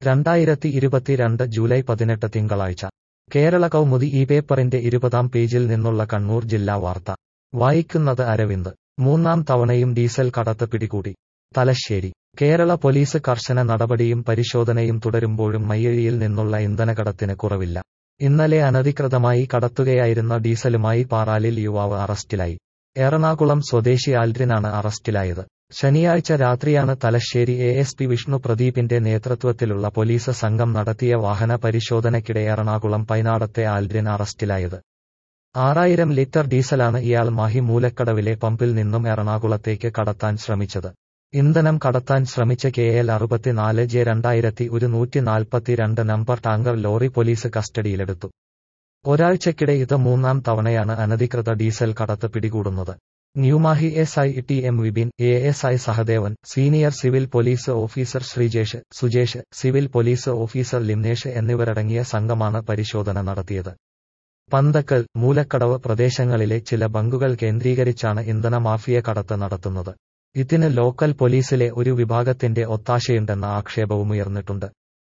രണ്ടായിരത്തി ഇരുപത്തിരണ്ട് ജൂലൈ പതിനെട്ട് തിങ്കളാഴ്ച കേരള കൗമുദി ഈ പേപ്പറിന്റെ ഇരുപതാം പേജിൽ നിന്നുള്ള കണ്ണൂർ ജില്ലാ വാർത്ത വായിക്കുന്നത് അരവിന്ദ് മൂന്നാം തവണയും ഡീസൽ കടത്ത് പിടികൂടി തലശ്ശേരി കേരള പോലീസ് കർശന നടപടിയും പരിശോധനയും തുടരുമ്പോഴും മയ്യഴിയിൽ നിന്നുള്ള ഇന്ധനകടത്തിന് കുറവില്ല ഇന്നലെ അനധികൃതമായി കടത്തുകയായിരുന്ന ഡീസലുമായി പാറാലിൽ യുവാവ് അറസ്റ്റിലായി എറണാകുളം സ്വദേശി ആൽഡ്രിനാണ് അറസ്റ്റിലായത് ശനിയാഴ്ച രാത്രിയാണ് Thalassery A S P Vishnu പ്രദീപിന്റെ നേതൃത്വത്തിലുള്ള പോലീസ് സംഘം നടത്തിയ വാഹന പരിശോധനയ്ക്കിടെ എറണാകുളം പൈനാടത്തെ ആൽഡ്രിൻ അറസ്റ്റിലായത് ആറായിരം ലിറ്റർ ഡീസലാണ് ഇയാൾ മാഹി മൂലക്കടവിലെ പമ്പിൽ നിന്നും എറണാകുളത്തേക്ക് കടത്താൻ ശ്രമിച്ചത് ഇന്ധനം കടത്താൻ ശ്രമിച്ച കെ എൽ അറുപത്തിനാല് ജെ രണ്ടായിരത്തി ഒരു നൂറ്റി നാൽപ്പത്തിരണ്ട് നമ്പർ ടാങ്കർ ലോറി പോലീസ് കസ്റ്റഡിയിലെടുത്തു ഒരാഴ്ചക്കിടെ ഇത് മൂന്നാം തവണയാണ് അനധികൃത ഡീസൽ കടത്ത് പിടികൂടുന്നത് Newmahe S I T M Vipin A S I Sahadevan senior civil police officer Sreejesh Sujesh civil police officer Limnesh എന്നിവരടങ്ങിയ സംഘമാണ് പരിശോധന നടത്തിയത് പന്തക്കൽ മൂലക്കടവ് പ്രദേശങ്ങളിലെ ചില ബങ്കുകൾ കേന്ദ്രീകരിച്ചാണ് ഇന്ധന മാഫിയ കടത്ത് നടത്തുന്നത് ഇതിന് ലോക്കൽ പോലീസിലെ ഒരു വിഭാഗത്തിന്റെ ഒത്താശയുണ്ടെന്ന ആക്ഷേപവുമുയർന്നിട്ടുണ്ട്